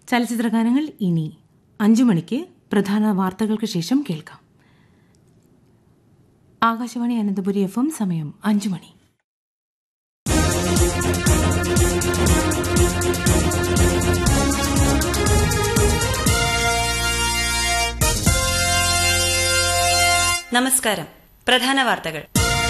ചലച്ചിത്രഗാനങ്ങൾ ഇനി അഞ്ചു മണിക്ക് പ്രധാന വാർത്തകൾക്ക് ശേഷം കേൾക്കാം ആകാശവാണി അനന്തപുരി എഫ് എം സമയം അഞ്ചു മണി നമസ്കാരം പ്രധാന വാർത്തകൾ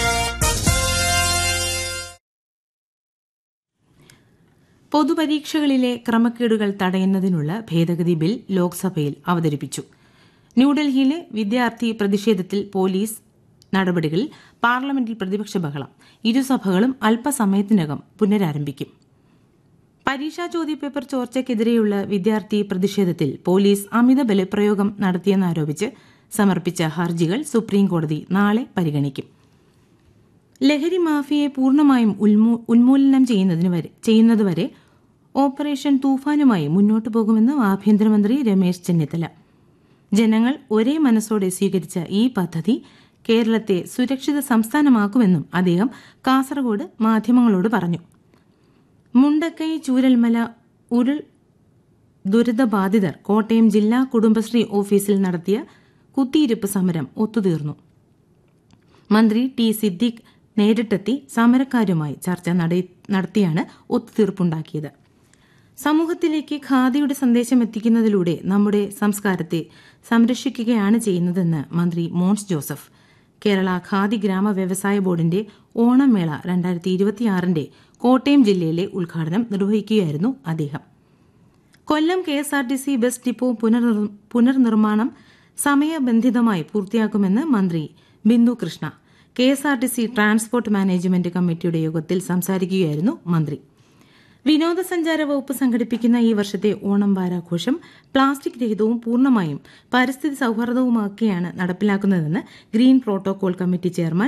പൊതുപരീക്ഷകളിലെ ക്രമക്കേടുകൾ തടയുന്നതിനുള്ള ഭേദഗതി ബിൽ ലോക്സഭയിൽ അവതരിപ്പിച്ചു ന്യൂഡൽഹിയിലെ വിദ്യാർത്ഥി പ്രതിഷേധത്തിൽ പോലീസ് നടപടികളിൽ പാർലമെന്റിൽ പ്രതിപക്ഷ ബഹളം ഇരുസഭകളും അല്പസമയത്തിനകം പുനരാരംഭിക്കും പരീക്ഷാ ചോദ്യപേപ്പർ ചോർച്ചയ്ക്കെതിരെയുള്ള വിദ്യാർത്ഥി പ്രതിഷേധത്തിൽ പോലീസ് അമിത ബലപ്രയോഗം നടത്തിയെന്നാരോപിച്ച് സമർപ്പിച്ച ഹർജികൾ സുപ്രീംകോടതി നാളെ പരിഗണിക്കും ലഹരി മാഫിയയെ പൂർണ്ണമായും ഉന്മൂലനം ചെയ്യുന്നതുവരെ ഓപ്പറേഷൻ തൂഫാനുമായി മുന്നോട്ടു പോകുമെന്ന് ആഭ്യന്തരമന്ത്രി രമേശ് ചെന്നിത്തല ജനങ്ങൾ ഒരേ മനസ്സോടെ സ്വീകരിച്ച ഈ പദ്ധതി കേരളത്തെ സുരക്ഷിത സംസ്ഥാനമാക്കുമെന്നും അദ്ദേഹം കാസർഗോഡ് മാധ്യമങ്ങളോട് പറഞ്ഞു മുണ്ടക്കൈ ചൂരൽമല ഉരുൾ ദുരിതബാധിതർ കോട്ടയം ജില്ലാ കുടുംബശ്രീ ഓഫീസിൽ നടത്തിയ കുത്തിയിരിപ്പ് സമരം ഒത്തുതീർന്നു മന്ത്രി ടി സിദ്ദിഖ് നേരിട്ടെത്തി സമരക്കാരുമായി ചർച്ച നടത്തിയാണ് ഒത്തുതീർപ്പുണ്ടാക്കിയത് സമൂഹത്തിലേക്ക് ഖാദിയുടെ സന്ദേശം എത്തിക്കുന്നതിലൂടെ നമ്മുടെ സംസ്കാരത്തെ സംരക്ഷിക്കുകയാണ് ചെയ്യുന്നതെന്ന് മന്ത്രി മോൻസ് ജോസഫ് കേരള ഖാദി ഗ്രാമ വ്യവസായ ബോർഡിന്റെ ഓണം മേള രണ്ടായിരത്തി ഇരുപത്തിയാറിന്റെ കോട്ടയം ജില്ലയിലെ ഉദ്ഘാടനം നിർവഹിക്കുകയായിരുന്നു അദ്ദേഹം Kollam K S R T C bus depot പുനർനിർമ്മാണം സമയബന്ധിതമായി പൂർത്തിയാക്കുമെന്ന് മന്ത്രി Bindu Krishna K S R T C transport management കമ്മിറ്റിയുടെ യോഗത്തിൽ സംസാരിക്കുകയായിരുന്നു മന്ത്രി വിനോദസഞ്ചാര വകുപ്പ് സംഘടിപ്പിക്കുന്ന ഈ വർഷത്തെ ഓണം വാരാഘോഷം പ്ലാസ്റ്റിക് രഹിതവും പൂർണ്ണമായും പരിസ്ഥിതി സൌഹാർദ്ദവുമാക്കിയാണ് നടപ്പിലാക്കുന്നതെന്ന് ഗ്രീൻ പ്രോട്ടോകോൾ കമ്മിറ്റി ചെയർമാൻ